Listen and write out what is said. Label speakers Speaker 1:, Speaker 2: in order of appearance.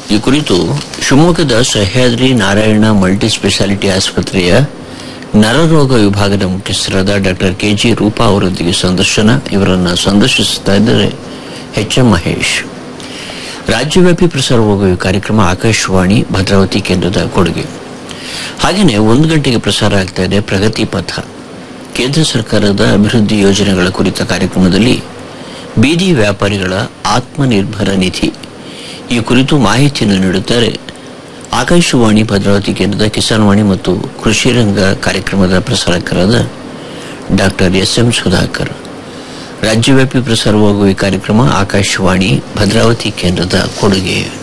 Speaker 1: ಈ ಕುರಿತು ಶಿವಮೊಗ್ಗದ ಸಹ್ಯಾದ್ರಿ ನಾರಾಯಣ ಮಲ್ಟಿ ಸ್ಪೆಷಾಲಿಟಿ ಆಸ್ಪತ್ರೆಯ ನರರೋಗ ವಿಭಾಗದ ಮುಖ್ಯಸ್ಥರಾದ ಡಾಕ್ಟರ್ ಕೆಜಿ ರೂಪಾ ಅವರೊಂದಿಗೆ ಸಂದರ್ಶನ ಇವರನ್ನು ಸಂದರ್ಶಿಸುತ್ತಾ ಇದ್ದಾರೆ ಎಚ್ ಎಂ ಮಹೇಶ್ ರಾಜ್ಯವ್ಯಾಪಿ ಪ್ರಸಾರವಾಗುವ ಈ ಕಾರ್ಯಕ್ರಮ ಆಕಾಶವಾಣಿ ಭದ್ರಾವತಿ ಕೇಂದ್ರದ ಕೊಡುಗೆ ಹಾಗೆಯೇ ಒಂದು ಗಂಟೆಗೆ ಪ್ರಸಾರ ಆಗ್ತಾ ಇದೆ ಪ್ರಗತಿ ಪಥ ಕೇಂದ್ರ ಸರ್ಕಾರದ ಅಭಿವೃದ್ಧಿ ಯೋಜನೆಗಳ ಕುರಿತ ಕಾರ್ಯಕ್ರಮದಲ್ಲಿ ಬೀದಿ ವ್ಯಾಪಾರಿಗಳ ಆತ್ಮನಿರ್ಭರ ನಿಧಿ ಈ ಕುರಿತು ಮಾಹಿತಿಯನ್ನು ನೀಡುತ್ತಾರೆ ಆಕಾಶವಾಣಿ ಭದ್ರಾವತಿ ಕೇಂದ್ರದ ಕಿಸಾನ್ವಾಣಿ ಮತ್ತು ಕೃಷಿ ರಂಗ ಕಾರ್ಯಕ್ರಮದ ಪ್ರಸಾರಕರಾದ ಡಾಕ್ಟರ್ ಎಸ್ ಎಂ ಸುಧಾಕರ್ ರಾಜ್ಯವ್ಯಾಪಿ ಪ್ರಸಾರವಾಗುವ ಈ ಕಾರ್ಯಕ್ರಮ ಆಕಾಶವಾಣಿ ಭದ್ರಾವತಿ ಕೇಂದ್ರದ ಕೊಡುಗೆ